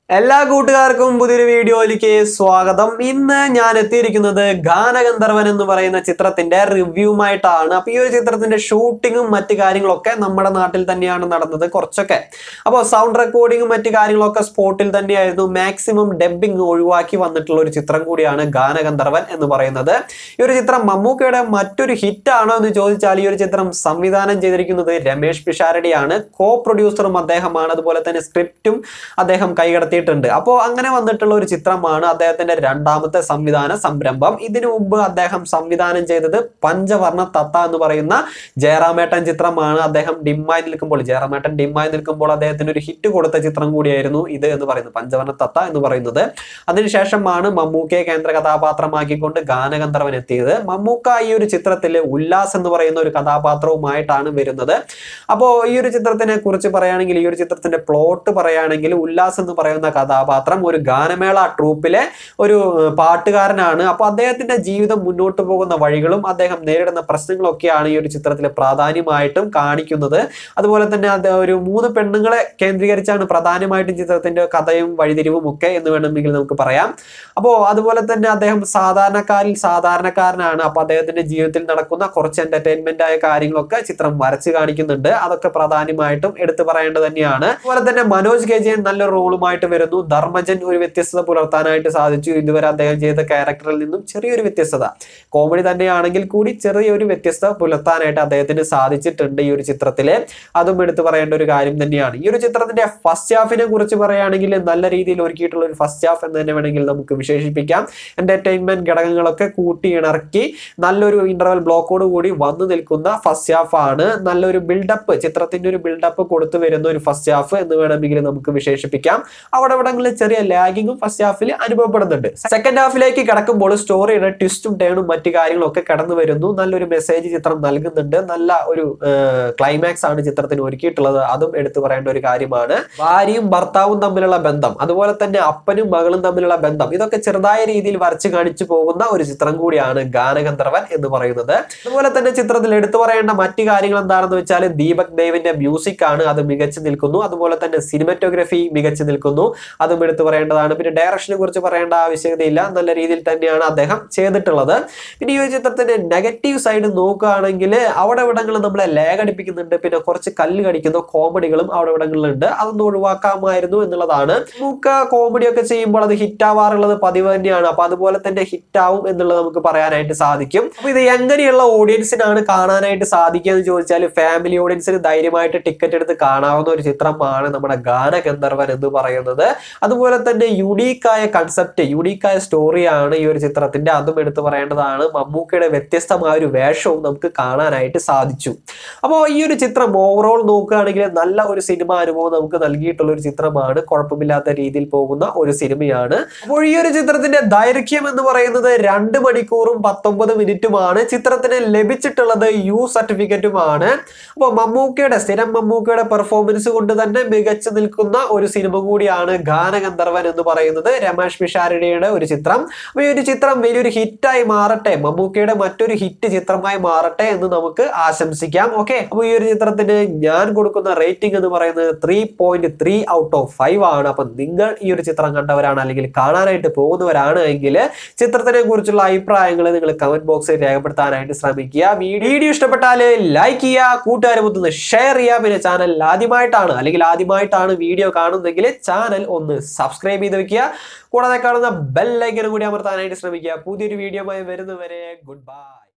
എല്ലാ കൂട്ടുകാർക്കും പുതിയൊരു വീഡിയോയിലേക്ക് സ്വാഗതം ഇന്ന് ഞാൻ എത്തിയിരിക്കുന്നത് ഗാനഗന്ധർവൻ എന്ന് പറയുന്ന ചിത്രത്തിന്റെ റിവ്യൂമായിട്ടാണ് അപ്പൊ ഈ ഒരു ചിത്രത്തിന്റെ ഷൂട്ടിങ്ങും മറ്റു കാര്യങ്ങളൊക്കെ നമ്മുടെ നാട്ടിൽ തന്നെയാണ് നടന്നത് കുറച്ചൊക്കെ അപ്പോൾ സൗണ്ട് റെക്കോർഡിങ്ങും മറ്റു കാര്യങ്ങളൊക്കെ സ്പോട്ടിൽ തന്നെയായിരുന്നു മാക്സിമം ഡബ്ബിംഗ് ഒഴിവാക്കി വന്നിട്ടുള്ള ഒരു ചിത്രം കൂടിയാണ് ഗാനഗന്ധർവൻ എന്ന് പറയുന്നത് ഈ ഒരു ചിത്രം മമ്മൂക്കയുടെ മറ്റൊരു ഹിറ്റ് ആണോ എന്ന് ചോദിച്ചാൽ ഈ ഒരു ചിത്രം സംവിധാനം ചെയ്തിരിക്കുന്നത് രമേഷ് പിഷാരടിയാണ് കോ പ്രൊഡ്യൂസറും അദ്ദേഹമാണ് അതുപോലെ തന്നെ സ്ക്രിപ്റ്റും അദ്ദേഹം കൈകടത്തിയിട്ടുണ്ട് അപ്പോൾ അങ്ങനെ വന്നിട്ടുള്ള ഒരു ചിത്രമാണ് അദ്ദേഹത്തിന്റെ രണ്ടാമത്തെ സംവിധാന സംരംഭം ഇതിനു മുമ്പ് അദ്ദേഹം സംവിധാനം ചെയ്തത് പഞ്ചവർണ്ണ തത്ത എന്ന് പറയുന്ന ജയറാമേട്ടൻ ചിത്രമാണ് അദ്ദേഹം ഡിമ്മായി നിൽക്കുമ്പോൾ ജയറാമേട്ടൻ ഡിമ്മായി നിൽക്കുമ്പോൾ അദ്ദേഹത്തിന് ഒരു ഹിറ്റ് കൊടുത്ത ചിത്രം കൂടിയായിരുന്നു ഇത് എന്ന് പറയുന്നത് പഞ്ചവർണ്ണ തത്ത എന്ന് പറയുന്നത് അതിനുശേഷമാണ് മമ്മൂക്കയെ കേന്ദ്ര കഥാപാത്രമാക്കിക്കൊണ്ട് ഗാനഗന്ധർവൻ എത്തിയത് മമ്മൂക്ക ഈ ഒരു ചിത്രത്തിൽ ഉല്ലാസ് എന്ന് പറയുന്ന ഒരു കഥാപാത്രവുമായിട്ടാണ് വരുന്നത് അപ്പോൾ ഈ ഒരു ചിത്രത്തിനെ കുറിച്ച് പറയുകയാണെങ്കിൽ ഈ ഒരു ചിത്രത്തിന്റെ പ്ലോട്ട് പറയുകയാണെങ്കിൽ ഉല്ലാസ് എന്ന് പറയുന്ന കഥാപാത്രം ഒരു ഗാനമേള ട്രൂപ്പിലെ ഒരു ഏഹ്, പാട്ടുകാരനാണ് അപ്പോൾ അദ്ദേഹത്തിന്റെ ജീവിതം മുന്നോട്ട് പോകുന്ന വഴികളും അദ്ദേഹം നേരിടുന്ന പ്രശ്നങ്ങളൊക്കെയാണ് ഈ ഒരു ചിത്രത്തിൽ പ്രാധാന്യമായിട്ടും കാണിക്കുന്നത് അതുപോലെ തന്നെ അത് ഒരു മൂന്ന് പെണ്ണുങ്ങളെ കേന്ദ്രീകരിച്ചാണ് പ്രധാനമായിട്ടും ചിത്രത്തിന്റെ കഥയും വഴിതിരിവും ഒക്കെ എന്ന് വേണമെങ്കിൽ നമുക്ക് പറയാം അപ്പോൾ അതുപോലെ തന്നെ അദ്ദേഹം സാധാരണക്കാരിൽ സാധാരണക്കാരനാണ് അപ്പോൾ അദ്ദേഹത്തിന്റെ ജീവിതത്തിൽ നടക്കുന്ന കുറച്ച് എന്റർടൈൻമെന്റ് ആയ കാര്യങ്ങളൊക്കെ ചിത്രം വരച്ച് കാണിക്കുന്നുണ്ട് അതൊക്കെ പ്രധാനമായിട്ടും എടുത്തു പറയേണ്ടത് തന്നെയാണ് അതുപോലെ തന്നെ മനോജ് കെ ജയൻ നല്ലൊരു റോളുമായിട്ട് വരുന്നു ധർമ്മജൻ ഒരു വ്യത്യസ്തത പുലർത്താനായിട്ട് സാധിച്ചു ഇതുവരെ അദ്ദേഹം ചെയ്ത ക്യാരക്ടറിൽ നിന്നും ചെറിയൊരു വ്യത്യസ്തത കോമഡി തന്നെയാണെങ്കിൽ കൂടി ചെറിയൊരു വ്യത്യസ്തത പുലർത്താനായിട്ട് അദ്ദേഹത്തിന് സാധിച്ചിട്ടുണ്ട് ഈ ഒരു ചിത്രത്തില് അതും എടുത്തു പറയേണ്ട ഒരു കാര്യം തന്നെയാണ് ഈ ഒരു ചിത്രത്തിന്റെ ഫസ്റ്റ് ഹാഫിനെ കുറിച്ച് പറയുകയാണെങ്കിൽ നല്ല രീതിയിൽ ഒരുക്കിയിട്ടുള്ള ഒരു ഫസ്റ്റ് ഹാഫ് എന്ന് തന്നെ വേണമെങ്കിൽ നമുക്ക് വിശേഷിപ്പിക്കാം എന്റർടൈൻമെന്റ് ഘടകങ്ങളൊക്കെ കൂട്ടി ഇണർക്കി നല്ലൊരു ഇന്റർവൽ ബ്ലോക്കോട് കൂടി വന്നു നിൽക്കുന്ന ഫസ്റ്റ് ഹാഫ് ആണ് നല്ലൊരു ബിൽഡപ്പ് ചിത്രത്തിന്റെ ഒരു ബിൽഡപ്പ് കൊടുത്തു വരുന്ന ഒരു ഫസ്റ്റ് ഹാഫ് എന്ന് വേണമെങ്കിൽ നമുക്ക് വിശേഷിപ്പിക്കാം അവിടെ ഇവിടങ്ങളിൽ ചെറിയ ലാഗിങ്ങും ഫസ്റ്റ് ഹാഫിൽ അനുഭവപ്പെടുന്നുണ്ട് സെക്കൻഡ് ഹാഫിലേക്ക് കിടക്കുമ്പോൾ സ്റ്റോറിയുടെ ട്വിസ്റ്റും ടേണും മറ്റു കാര്യങ്ങളൊക്കെ കടന്നു വരുന്നു നല്ലൊരു മെസ്സേജ് ചിത്രം നൽകുന്നുണ്ട് നല്ല ഒരു ക്ലൈമാക്സ് ആണ് ചിത്രത്തിന് ഒരുക്കിയിട്ടുള്ളത് അതും എടുത്തു പറയേണ്ട ഒരു കാര്യമാണ് ഭാര്യയും ഭർത്താവും തമ്മിലുള്ള ബന്ധം അതുപോലെ തന്നെ അപ്പനും മകളും തമ്മിലുള്ള ബന്ധം ഇതൊക്കെ ചെറുതായ രീതിയിൽ വരച്ചു കാണിച്ചു പോകുന്ന ഒരു ചിത്രം കൂടിയാണ് ഗാനഗന്ധർവൻ എന്ന് പറയുന്നത് അതുപോലെ തന്നെ ചിത്രത്തിൽ എടുത്തു പറയേണ്ട മറ്റു കാര്യങ്ങൾ എന്താണെന്ന് വെച്ചാൽ ദീപക് ദേവിന്റെ മ്യൂസിക് ആണ് അത് മികച്ചു നിൽക്കുന്നു അതുപോലെ തന്നെ സിനിമറ്റോഗ്രഫി മികച്ചു നിൽക്കുന്നു അതും എടുത്തു പറയേണ്ടതാണ് പിന്നെ ഡയറക്ഷനെ കുറിച്ച് പറയേണ്ട ആവശ്യകതയില്ല നല്ല രീതിയിൽ തന്നെയാണ് അദ്ദേഹം ചെയ്തിട്ടുള്ളത് പിന്നെ ഈ ഒരു ചിത്രത്തിന്റെ നെഗറ്റീവ് സൈഡ് നോക്കുകയാണെങ്കിൽ അവിടെ ഇവിടങ്ങളിൽ നമ്മളെ ലാഗ് അടിപ്പിക്കുന്നുണ്ട് പിന്നെ കുറച്ച് കല്ല് കടിക്കുന്ന കോമഡികളും അവിടെ ഇവിടങ്ങളിലുണ്ട് അതൊന്നും ഒഴിവാക്കാമായിരുന്നു എന്നുള്ളതാണ് നമുക്ക് കോമഡി ഒക്കെ ചെയ്യുമ്പോൾ അത് ഹിറ്റ് ആവാറുള്ളത് പതിവ് തന്നെയാണ് അപ്പൊ അതുപോലെ തന്നെ ഹിറ്റ് ആവും എന്നുള്ളത് നമുക്ക് പറയാനായിട്ട് സാധിക്കും അപ്പൊ ഇത് എങ്ങനെയുള്ള ഓഡിയൻസിനാണ് കാണാനായിട്ട് സാധിക്കുക എന്ന് ചോദിച്ചാൽ ഫാമിലി ഓഡിയൻസിന് ധൈര്യമായിട്ട് ടിക്കറ്റ് എടുത്ത് കാണാവുന്ന ഒരു ചിത്രമാണ് നമ്മുടെ ഗാനഗന്ധർവൻ എന്ന് പറയുന്നത് അതുപോലെ തന്നെ യുണീക്കായ കൺസെപ്റ്റ് യുണീക്കായ സ്റ്റോറിയാണ് ഈ ഒരു ചിത്രത്തിന്റെ അതും എടുത്തു പറയേണ്ടതാണ് മമ്മൂക്കയുടെ വ്യത്യസ്തമായ ഒരു വേഷവും നമുക്ക് കാണാനായിട്ട് സാധിച്ചു അപ്പോൾ ഈ ഒരു ചിത്രം ഓവറോൾ നോക്കുകയാണെങ്കിൽ നല്ല ഒരു സിനിമ അനുഭവം നമുക്ക് നൽകിയിട്ടുള്ള ഒരു ചിത്രമാണ് കുഴപ്പമില്ലാത്ത രീതിയിൽ പോകുന്ന ഒരു സിനിമയാണ് അപ്പോൾ ഈ ഒരു ചിത്രത്തിന്റെ ദൈർഘ്യം എന്ന് പറയുന്നത് രണ്ട് മണിക്കൂറും പത്തൊമ്പത് മിനിറ്റുമാണ് ചിത്രത്തിന് ലഭിച്ചിട്ടുള്ളത് യു സർട്ടിഫിക്കറ്റുമാണ് അപ്പോൾ മമ്മൂക്കയുടെ സ്ഥിരം മമ്മൂക്കയുടെ പെർഫോമൻസ് കൊണ്ട് തന്നെ മികച്ചു നിൽക്കുന്ന ഒരു സിനിമ കൂടിയാണ് ഗാനഗന്ധർവൻ എന്ന് പറയുന്നത് രമേഷ് പിഷാരടിയുടെ ഒരു ചിത്രം അപ്പോൾ ഈ ഒരു ചിത്രം വലിയൊരു ഹിറ്റായി മാറട്ടെ മമ്മൂക്കയുടെ മറ്റൊരു ഹിറ്റ് ചിത്രമായി മാറട്ടെ എന്ന് നമുക്ക് ആശംസിക്കാം ഓക്കെ അപ്പോൾ ഈ ഒരു ചിത്രത്തിന് ഞാൻ കൊടുക്കുന്ന റേറ്റിംഗ് എന്ന് പറയുന്നത് three point three out of five ആണ് അപ്പൊ നിങ്ങൾ ഈ ഒരു ചിത്രം കണ്ടവരാണ് അല്ലെങ്കിൽ കാണാനായിട്ട് പോകുന്നവരാണ് എങ്കിൽ ചിത്രത്തിനെ കുറിച്ചുള്ള അഭിപ്രായങ്ങൾ നിങ്ങൾ കമന്റ് ബോക്സിൽ രേഖപ്പെടുത്താനായിട്ട് ശ്രമിക്കുക വീഡിയോ ഇഷ്ടപ്പെട്ടാൽ ലൈക്ക് ചെയ്യുക കൂട്ടുകാരുമൊന്ന് ഷെയർ ചെയ്യുക പിന്നെ ചാനൽ ആദ്യമായിട്ടാണ് അല്ലെങ്കിൽ ആദ്യമായിട്ടാണ് വീഡിയോ കാണുന്നതെങ്കിൽ ചാനൽ ഒന്ന് സബ്സ്ക്രൈബ് ചെയ്ത് വെക്കുക കൂടാതെ കാണുന്ന ബെൽ ലൈക്കനും കൂടി അമർത്താനായിട്ട് ശ്രമിക്കുക പുതിയൊരു വീഡിയോയുമായി വരുന്നവരെ ഗുഡ് ബൈ